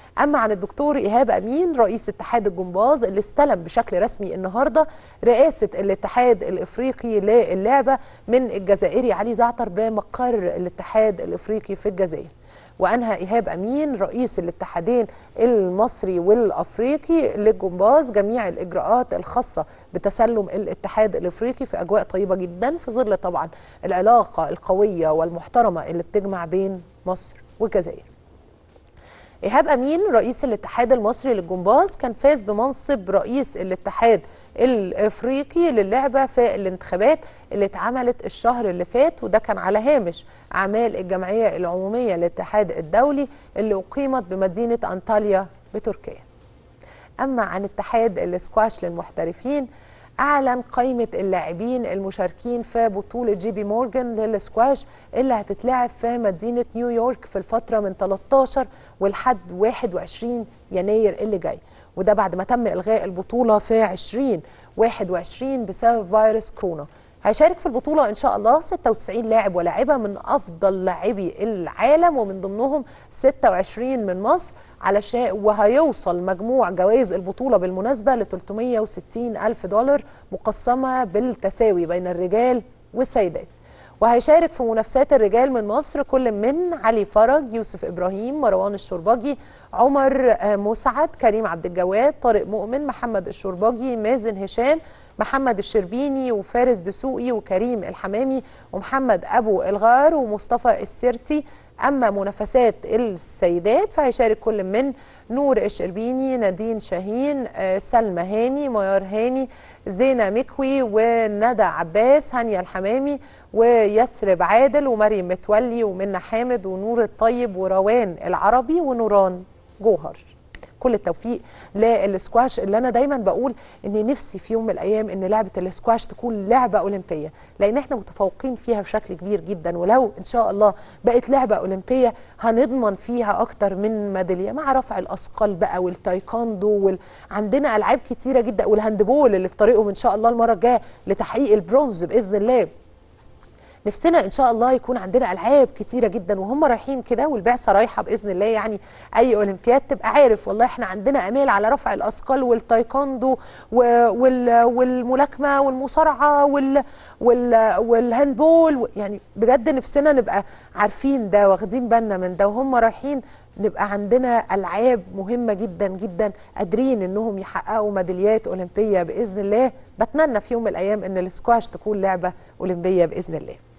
اما عن الدكتور ايهاب امين رئيس اتحاد الجمباز اللي استلم بشكل رسمي النهارده رئاسه الاتحاد الافريقي للعبه من الجزائري علي زعتر بمقر الاتحاد الافريقي في الجزائر وانهى ايهاب امين رئيس الاتحادين المصري والافريقي للجمباز جميع الاجراءات الخاصه بتسلم الاتحاد الافريقي في اجواء طيبه جدا في ظل طبعا العلاقه القويه والمحترمه اللي بتجمع بين مصر والجزائر ايهاب امين رئيس الاتحاد المصري للجمباز كان فاز بمنصب رئيس الاتحاد الافريقي للعبه في الانتخابات اللي اتعملت الشهر اللي فات وده كان على هامش اعمال الجمعيه العموميه للاتحاد الدولي اللي اقيمت بمدينه انطاليا بتركيا. اما عن اتحاد الاسكواش للمحترفين اعلن قائمه اللاعبين المشاركين في بطوله جي بي مورجان للسكواش اللي هتتلعب في مدينه نيويورك في الفتره من 13 ولحد 21 يناير اللي جاي وده بعد ما تم الغاء البطوله في 2021 بسبب فيروس كورونا هيشارك في البطولة إن شاء الله 96 لاعب ولاعبة من أفضل لاعبي العالم ومن ضمنهم 26 من مصر علشان وهيوصل مجموع جوائز البطولة بالمناسبة ل 360 ألف دولار مقسمة بالتساوي بين الرجال والسيدات وهيشارك في منافسات الرجال من مصر كل من علي فرج يوسف إبراهيم مروان الشربجي عمر مسعد كريم عبد الجواد طارق مؤمن محمد الشربجي مازن هشام محمد الشربيني وفارس دسوقي وكريم الحمامي ومحمد ابو الغار ومصطفى السرتي اما منافسات السيدات فهيشارك كل من نور الشربيني نادين شاهين سلمى هاني ميار هاني زينة مكوي وندى عباس هانيا الحمامي ويسرب عادل ومريم متولي ومنى حامد ونور الطيب وروان العربي ونوران جوهر كل التوفيق للسكواش اللي انا دايما بقول ان نفسي في يوم من الايام ان لعبه السكواش تكون لعبه اولمبيه لان احنا متفوقين فيها بشكل كبير جدا ولو ان شاء الله بقت لعبه اولمبيه هنضمن فيها اكتر من ميداليه مع رفع الاثقال بقى والتايكوندو وال... عندنا العاب كتيره جدا والهاندبول اللي في طريقهم ان شاء الله المره الجايه لتحقيق البرونز باذن الله نفسنا ان شاء الله يكون عندنا العاب كتيره جدا وهم رايحين كده والبعثه رايحه باذن الله يعني اي اولمبياد تبقى عارف والله احنا عندنا امال على رفع الاثقال والتايكوندو وال والملاكمه والمصارعه وال وال والهاندبول يعني بجد نفسنا نبقى عارفين ده واخدين بالنا من ده وهم رايحين نبقى عندنا العاب مهمه جدا جدا قادرين انهم يحققوا ميداليات اولمبيه باذن الله بتمنى في يوم من الايام ان السكواش تكون لعبه اولمبيه باذن الله